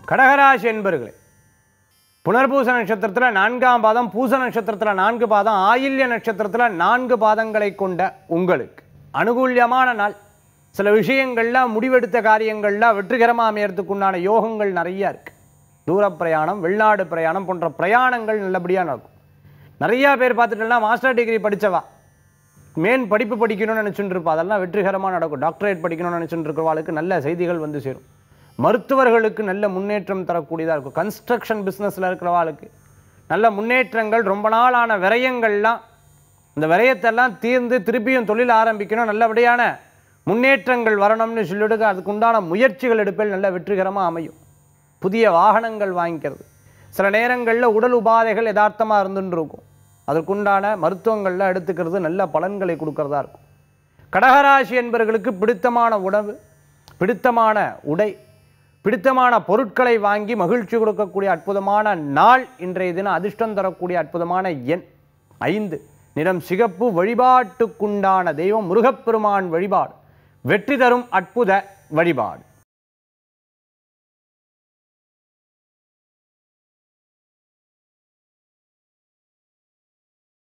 கடகராசி என்பர்களே புனர்பூச நட்சத்திரத்தில் நான்காம் பாதம் பூச நட்சத்திரத்தில் நான்கு பாதம் ஆயில்ய நட்சத்திரத்தில் நான்கு பாதங்களை கொண்ட உங்களுக்கு அனுகூல்யமான நாள் சில விஷயங்கள்ல முடிவெடுத்த காரியங்கள்ல வெற்றிகரமாக அமையறதுக்கு உண்டான யோகங்கள் நிறைய இருக்கு தூர பிரயாணம் வெளிநாடு பிரயாணம் போன்ற பிரயாணங்கள் நல்லபடியாக நடக்கும் நிறையா பேர் பார்த்துட்டோம்னா மாஸ்டர் டிகிரி படிச்சவா மேன் படிப்பு படிக்கணும்னு நினச்சிட்டு இருப்பா அதெல்லாம் வெற்றிகரமாக நடக்கும் டாக்டரேட் படிக்கணும்னு நினச்சிட்டு இருக்கிறவாளுக்கு நல்ல செய்திகள் வந்து சேரும் மருத்துவர்களுக்கு நல்ல முன்னேற்றம் தரக்கூடியதாக இருக்கும் கன்ஸ்ட்ரக்ஷன் பிஸ்னஸில் இருக்கிறவாளுக்கு நல்ல முன்னேற்றங்கள் ரொம்ப நாளான விரயங்கள்லாம் இந்த விரயத்தெல்லாம் தீர்ந்து திருப்பியும் தொழில் ஆரம்பிக்கணும் நல்லபடியான முன்னேற்றங்கள் வரணும்னு சொல்லிட்டு அதுக்கு உண்டான முயற்சிகள் எடுப்பில் நல்ல வெற்றிகரமாக அமையும் புதிய வாகனங்கள் வாங்கிக்கிறது சில நேரங்களில் உடல் உபாதைகள் யதார்த்தமாக இருந்துட்டு இருக்கும் அதற்குண்டான மருத்துவங்கள்லாம் எடுத்துக்கிறது நல்ல பலன்களை கொடுக்கறதா இருக்கும் கடகராசி என்பவர்களுக்கு பிடித்தமான உணவு பிடித்தமான உடை பிடித்தமான பொருட்களை வாங்கி மகிழ்ச்சி கொடுக்கக்கூடிய அற்புதமான நாள் இன்றைய தினம் அதிர்ஷ்டம் தரக்கூடிய அற்புதமான எண் ஐந்து நிறம் சிகப்பு வழிபாட்டுக்குண்டான தெய்வம் முருகப்பெருமான் வழிபாடு வெற்றி தரும் அற்புத வழிபாடு